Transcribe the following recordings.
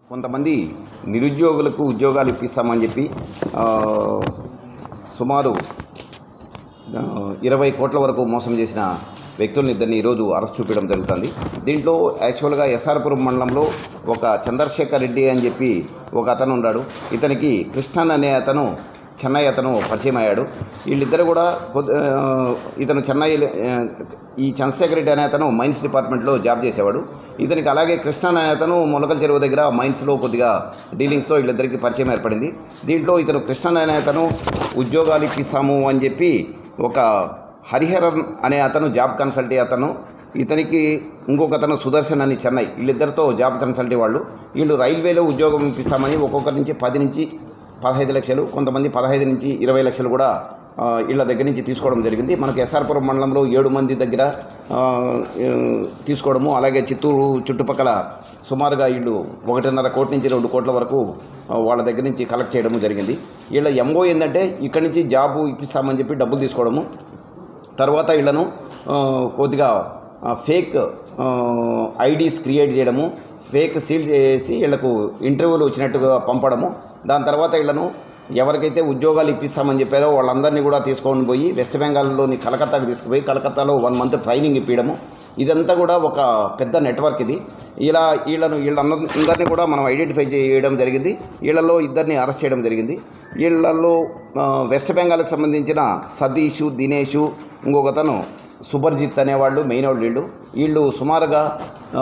కొంతమంది నిరుద్యోగులకు ఉద్యోగాలు ఇప్పిస్తామని చెప్పి ఆ, సుమారు ఆ, ఇరవై కోట్ల వరకు మోసం చేసిన వ్యక్తులను ఇద్దరిని ఈరోజు అరెస్ట్ చూపించడం జరుగుతుంది దీంట్లో యాక్చువల్గా ఎస్ఆర్పురం మండలంలో ఒక చంద్రశేఖర్ రెడ్డి అని చెప్పి ఒక అతను ఉన్నాడు ఇతనికి కృష్ణన్ అనే అతను చెన్నై అతను పరిచయం అయ్యాడు వీళ్ళిద్దరు కూడా కొద్ది- ఆ, ఇతను చెన్నై ఆ, ఈ చంద్రశేఖర్ రెడ్డి అనే అతను మైన్స్ డిపార్ట్మెంట్లో జాబ్ చేసేవాడు ఇతనికి అలాగే కృష్ణన్ అనే అతను ములకల చెరువు దగ్గర మైన్స్లో కొద్దిగా డీలింగ్స్తో వీళ్ళిద్దరికి పరిచయం ఏర్పడింది దీంట్లో ఇతను కృష్ణన్ అనే అతను ఉద్యోగాలు ఇప్పిస్తాము అని చెప్పి ఒక హరిహరన్ అనే అతను జాబ్ కన్సల్టీ అతను ఇతనికి ఇంకొక అతను సుదర్శన్ అని చెన్నై వీళ్ళిద్దరితో జాబ్ కన్సల్టీ వాళ్ళు వీళ్ళు రైల్వేలో ఉద్యోగం ఇప్పిస్తామని ఒక్కొక్కరి నుంచి పది నుంచి పదహైదు లక్షలు కొంతమంది పదహైదు నుంచి ఇరవై లక్షలు కూడా ఆ, వీళ్ళ దగ్గర నుంచి తీసుకోవడం జరిగింది మనకు ఎస్ఆర్పురం మండలంలో ఏడు మంది దగ్గర ఆ, ఆ, తీసుకోవడము అలాగే చిత్తూరు చుట్టుపక్కల సుమారుగా వీళ్ళు ఒకటిన్నర కోటి నుంచి రెండు కోట్ల వరకు ఆ, వాళ్ళ దగ్గర నుంచి కలెక్ట్ చేయడము జరిగింది వీళ్ళ ఎంఓ ఏంటంటే ఇక్కడి నుంచి జాబు ఇప్పిస్తామని చెప్పి డబ్బులు తీసుకోవడము తర్వాత వీళ్ళను ఆ, కొద్దిగా ఆ, ఫేక్ ఆ, ఐడీస్ క్రియేట్ చేయడము ఫేక్ సీల్ చేసి వీళ్ళకు ఇంటర్వ్యూలు వచ్చినట్టుగా పంపడము దాని తర్వాత వీళ్ళను ఎవరికైతే ఉద్యోగాలు ఇప్పిస్తామని చెప్పారో వాళ్ళందరినీ కూడా తీసుకొని పోయి వెస్ట్ బెంగాల్లోని కలకత్తాకి తీసుకుపోయి కలకత్తాలో వన్ మంత్ ట్రైనింగ్ ఇప్పించడము ఇదంతా కూడా ఒక పెద్ద నెట్వర్క్ ఇది ఇలా వీళ్ళను వీళ్ళందరినీ కూడా మనం ఐడెంటిఫై చేయడం జరిగింది వీళ్ళలో ఇద్దరిని అరెస్ట్ చేయడం జరిగింది వీళ్ళల్లో ఆ, వెస్ట్ బెంగాల్కి సంబంధించిన సతీషు దినేషు ఇంకొకతను సుబర్జిత్ అనేవాళ్ళు మెయిన్ వాళ్ళు వీళ్ళు వీళ్ళు సుమారుగా ఆ,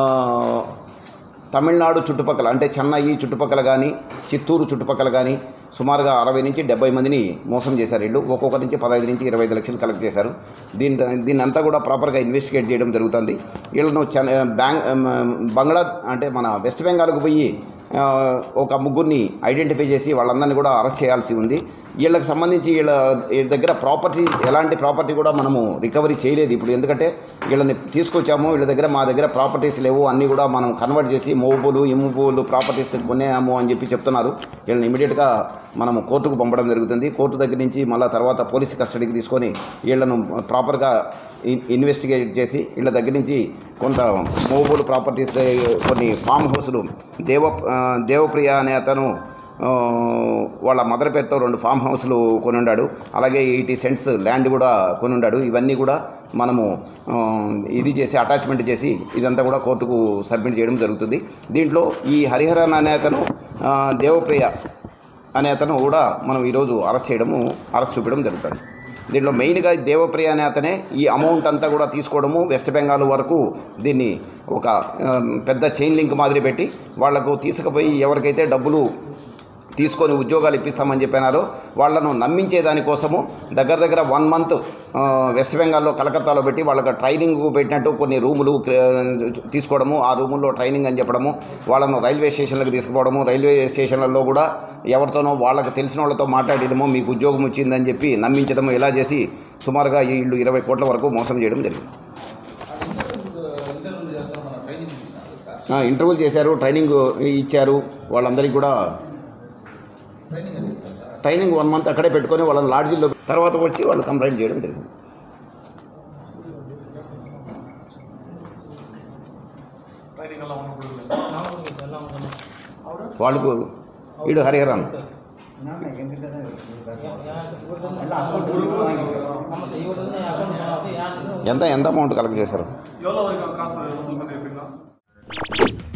తమిళనాడు చుట్టుపక్కల అంటే చెన్నై చుట్టుపక్కల కానీ చిత్తూరు చుట్టుపక్కల కానీ సుమారుగా అరవై నుంచి డెబ్బై మందిని మోసం చేశారు వీళ్ళు ఒక్కొక్కరి నుంచి పదహైదు నుంచి ఇరవై ఐదు లక్షలు కలెక్ట్ చేశారు దీని దీన్ని అంతా కూడా ప్రాపర్గా ఇన్వెస్టిగేట్ చేయడం జరుగుతుంది వీళ్ళను చెన్ బ్యాంక్ బంగ్లా అంటే మన వెస్ట్ బెంగాల్కు పోయి ఆ, ఒక ముగ్గురిని ఐడెంటిఫై చేసి వాళ్ళందరినీ కూడా అరెస్ట్ చేయాల్సి ఉంది వీళ్ళకి సంబంధించి వీళ్ళ వీళ్ళ దగ్గర ప్రాపర్టీ ఎలాంటి ప్రాపర్టీ కూడా మనము రికవరీ చేయలేదు ఇప్పుడు ఎందుకంటే వీళ్ళని తీసుకొచ్చాము వీళ్ళ దగ్గర మా దగ్గర ప్రాపర్టీస్ లేవు అన్నీ కూడా మనం కన్వర్ట్ చేసి మూవులు ఇమ్ముబులు ప్రాపర్టీస్ కొనేయాము అని చెప్పి చెప్తున్నారు వీళ్ళని ఇమీడియట్గా మనము కోర్టుకు పంపడం జరుగుతుంది కోర్టు దగ్గర నుంచి మళ్ళీ తర్వాత పోలీస్ కస్టడీకి తీసుకొని వీళ్ళను ప్రాపర్గా ఇన్- ఇన్వెస్టిగేట్ చేసి వీళ్ళ దగ్గర నుంచి కొంత మూవబుల్ ప్రాపర్టీస్ కొన్ని ఫామ్ హౌస్లు దేవ ఆ, దేవప్రియ అనే అతను ఆ, వాళ్ళ మదర్ పేరుతో రెండు ఫామ్ హౌస్లు కొని ఉన్నాడు అలాగే ఎయిటీ సెంట్స్ ల్యాండ్ కూడా కొని ఉన్నాడు ఇవన్నీ కూడా మనము ఆ, ఇది చేసి అటాచ్మెంట్ చేసి ఇదంతా కూడా కోర్టుకు సబ్మిట్ చేయడం జరుగుతుంది దీంట్లో ఈ హరిహరన్ అనే అతను ఆ, దేవప్రియ అనే అతను కూడా మనం ఈరోజు అరెస్ట్ చేయడము అరెస్ట్ చూపించడం జరుగుతుంది దీంట్లో మెయిన్గా దేవప్రియ అనే అతనే ఈ అమౌంట్ అంతా కూడా తీసుకోవడము వెస్ట్ బెంగాల్ వరకు దీన్ని ఒక ఆ, పెద్ద చైన్ లింక్ మాదిరి పెట్టి వాళ్లకు తీసుకుపోయి ఎవరికైతే డబ్బులు తీసుకొని ఉద్యోగాలు ఇప్పిస్తామని చెప్పినారో వాళ్ళను నమ్మించే దానికోసము దగ్గర దగ్గర వన్ మంత్ ఆ, వెస్ట్ బెంగాల్లో కలకత్తాలో పెట్టి వాళ్ళకి ట్రైనింగ్ పెట్టినట్టు కొన్ని రూములు క్ర- తీసుకోవడము ఆ రూముల్లో ట్రైనింగ్ అని చెప్పడము వాళ్ళను రైల్వే స్టేషన్లకు తీసుకుపోవడము రైల్వే స్టేషన్లలో కూడా ఎవరితోనో వాళ్ళకి తెలిసిన వాళ్ళతో మాట్లాడడము మీకు ఉద్యోగం వచ్చిందని చెప్పి నమ్మించడము ఇలా చేసి సుమారుగా వీళ్ళు ఇరవై కోట్ల వరకు మోసం చేయడం జరిగింది ఆ, ఇంటర్వ్యూలు చేశారు ట్రైనింగ్ ఇచ్చారు వాళ్ళందరికీ కూడా ట్రైనింగ్ వన్ మంత్ అక్కడే పెట్టుకొని వాళ్ళ లాడ్జీలో తర్వాత వచ్చి వాళ్ళు కంప్లైంట్ చేయడం జరిగింది వాళ్ళకు వీడు హరిహరన్ ఎంత ఎంత అమౌంట్ కలెక్ట్ చేశారు எவ்வளோ வரைக்கும் காசு வசூல் பண்ணியிருப்பீங்களா